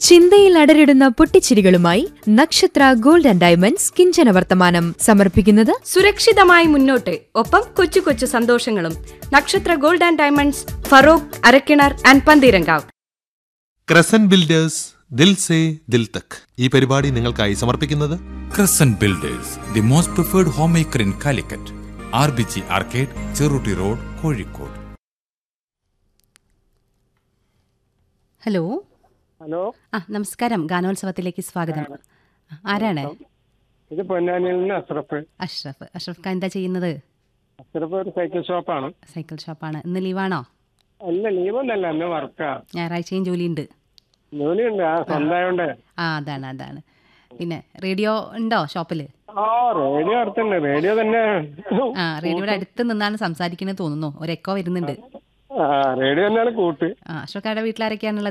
ചിന്തയിൽ അടരിടുന്ന പൊട്ടിച്ചിരികളുമായി നക്ഷത്ര gold and diamonds കിഞ്ചന വർത്തമാനം സമർപ്പിക്കുന്നത് സുരക്ഷിതമായി മുന്നോട്ട് ഒപ്പം കൊച്ചു കൊച്ചു സന്തോഷങ്ങളും Nakshatra gold and diamonds Feroke Arakkinar and Pantheerankavu crescent builders Dil Se Dil Tak ഈ പരിപാടി നിങ്ങൾക്കായി സമർപ്പിക്കുന്നത് Crescent Builders, the most preferred homemaker in Calicut. RBG Arcade, Cheruti Road, Kozhikode. Hello hello ആ നമസ്കാരം ഗാനോത്സവത്തിലേക്ക് സ്വാഗതം ആ, ആരാണ് ഇത് പൊന്നാനിയിൽ നിന്ന് അഷ്റഫ് അഷ്റഫ് അഷ്റഫ് ഖാൻ എന്താ ചെയ്യുന്നത് അഷ്റഫ് ഒരു സൈക്കിൾ ഷോപ്പാണ് സൈക്കിൾ ഷോപ്പാണ് ഇന്ന് ലീവാണോ അല്ല ലീവൊന്നല്ല അന്ന് വർക്കാ ഞായറാഴ്ചയും ജോലിയുണ്ട് ജോലിയുണ്ട് ആ സ്വന്തമായോണ്ട് ആ അതാണ് അതാണ് പിന്നെ റേഡിയോ ഉണ്ടോ ഷോപ്പിൽ ആ റേഡിയോ അടുത്തുണ്ട് റേഡിയോ തന്നെ ആ റേഡിയോയുടെ അടുത്ത് നിന്നാണ് സംസാരിക്കുന്നത് തോന്നുന്നു ഒരു എക്കോ വരുന്നുണ്ട് ആ റേഡിയോ തന്നെയാണ് കൂട്ട് ആ അഷ്റഫ് ഖാന്റെ വീട്ടിലാരൊക്കെയാണുള്ളത്